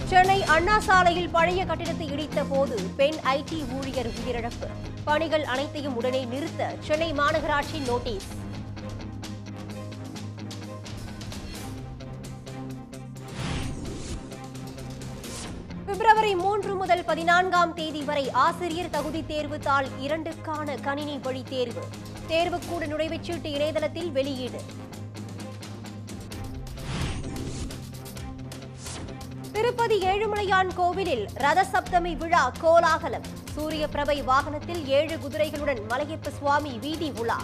சென்னை அண்ணா சாலையில் பழைய கட்டிடத்தை இடித்த போது பெண் ஐடி ஊழியர் உயிரிழப்பு பணிகள் அனைத்தையும் உடனே நிறுத்த சென்னை மாநகராட்சி நோட்டீஸ் பிப்ரவரி மூன்று முதல் பதினான்காம் தேதி வரை ஆசிரியர் தகுதி தேர்வு தாள் இரண்டுக்கான கணினி வழி தேர்வு தேர்வுக்கூட நுழைவுச்சீட்டு இணையதளத்தில் வெளியீடு திருப்பதி ஏழுமலையான் கோவிலில் ரத சப்தமி விழா கோலாகலம் சூரிய பிரபை வாகனத்தில் ஏழு குதிரைகளுடன் மலையப்ப சுவாமி வீதி உலா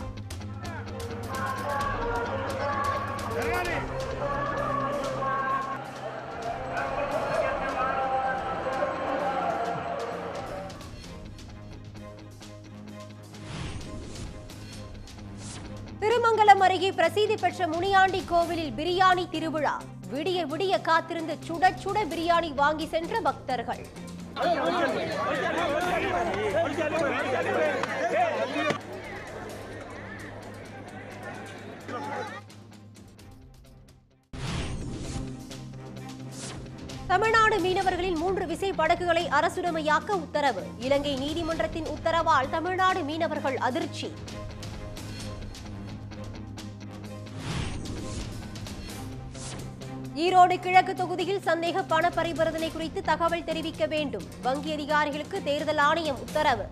திருமங்கலம் அருகே பிரசித்தி பெற்ற முனியாண்டி கோவிலில் பிரியாணி திருவிழா விடிய விடிய காத்திருந்து சுட சுட பிரியாணி வாங்கி சென்ற பக்தர்கள் தமிழ்நாடு மீனவர்களின் மூன்று விசை படகுகளை அரசுடைமையாக்க உத்தரவு இலங்கை நீதிமன்றத்தின் உத்தரவால் தமிழ்நாடு மீனவர்கள் அதிர்ச்சி ஈரோடு கிழக்கு தொகுதியில் சந்தேக பண பரிவர்த்தனை குறித்து தகவல் தெரிவிக்க வேண்டும் வங்கி அதிகாரிகளுக்கு தேர்தல் ஆணையம் உத்தரவு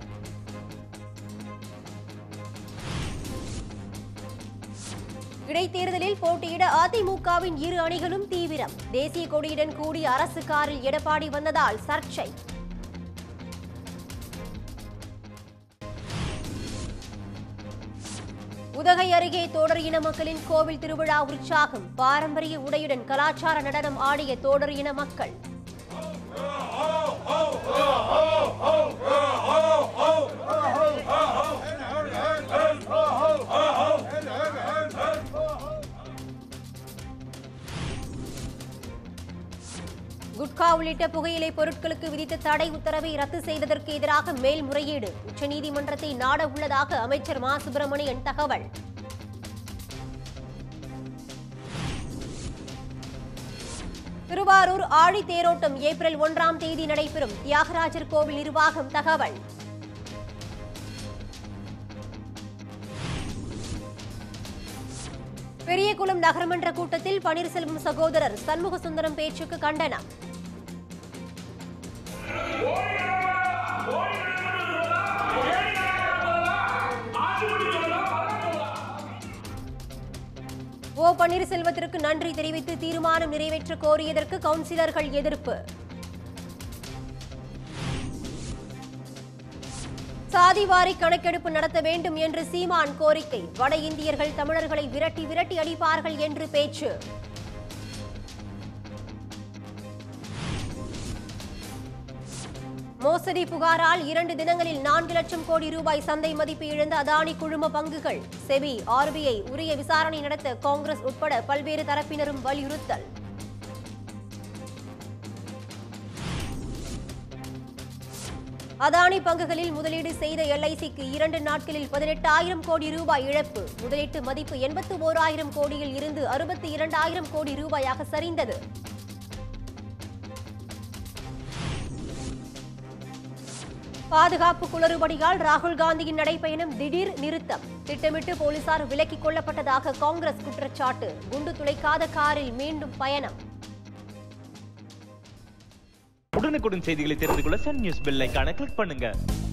இடைத்தேர்தலில் போட்டியிட அதிமுகவின் இரு அணிகளும் தீவிரம் தேசிய கொடியுடன் கூடிய அரசு காரில் எடப்பாடி வந்ததால் சர்ச்சை உதகை அருகே தோடர் இன மக்களின் கோவில் திருவிழா உற்சாகம் பாரம்பரிய உடையுடன் கலாச்சார நடனம் ஆடிய தோடர் இன மக்கள் குட்கா உள்ளிட்ட புகையிலை பொருட்களுக்கு விதித்த தடை உத்தரவை ரத்து செய்ததற்கு எதிராக மேல்முறையீடு உச்சநீதிமன்றத்தை நாட உள்ளதாக அமைச்சர் மா சுப்பிரமணியன் தகவல் திருவாரூர் ஆழி தேரோட்டம் ஏப்ரல் ஒன்றாம் தேதி நடைபெறும் தியாகராஜர் கோவில் நிர்வாகம் தகவல் பெரியகுளம் நகரமன்ற கூட்டத்தில் பன்னீர்செல்வம் சகோதரர் சண்முக சுந்தரம் பேச்சுக்கு கண்டனம் ஓ பன்னீர்செல்வத்திற்கு நன்றி தெரிவித்து தீர்மானம் நிறைவேற்ற கோரியதற்கு கவுன்சிலர்கள் எதிர்ப்பு சாதிவாரி கணக்கெடுப்பு நடத்த வேண்டும் என்று சீமான் கோரிக்கை வட இந்தியர்கள் தமிழர்களை விரட்டி விரட்டி அடிப்பார்கள் என்று பேச்சு மோசடி புகாரால் இரண்டு தினங்களில் நான்கு லட்சம் கோடி ரூபாய் சந்தை மதிப்பு இழந்த அதானி குழும பங்குகள் செபி ஆர்பிஐ உரிய விசாரணை நடத்த காங்கிரஸ் உட்பட பல்வேறு தரப்பினரும் வலியுறுத்தல் அதானி பங்குகளில் முதலீடு செய்த எல்ஐசிக்கு இரண்டு நாட்களில் பதினெட்டாயிரம் கோடி ரூபாய் இழப்பு முதலீட்டு மதிப்பு எண்பத்து ஓராயிரம் கோடியில் இருந்து அறுபத்தி இரண்டாயிரம் கோடி ரூபாயாக சரிந்தது பாதுகாப்பு குளறுபடியால் ராகுல் காந்தியின் நடைப்பயணம் திடீர் நிறுத்தம் திட்டமிட்டு போலீசார் விலக்கிக் கொள்ளப்பட்டதாக காங்கிரஸ் குற்றச்சாட்டு குண்டு துளைக்காத காரில் மீண்டும் பயணம் உடனுக்குடன் செய்திகளை தெரிந்து கொள்ள சன் நியூஸ் பெல் ஐகானை கிளிக் பண்ணுங்க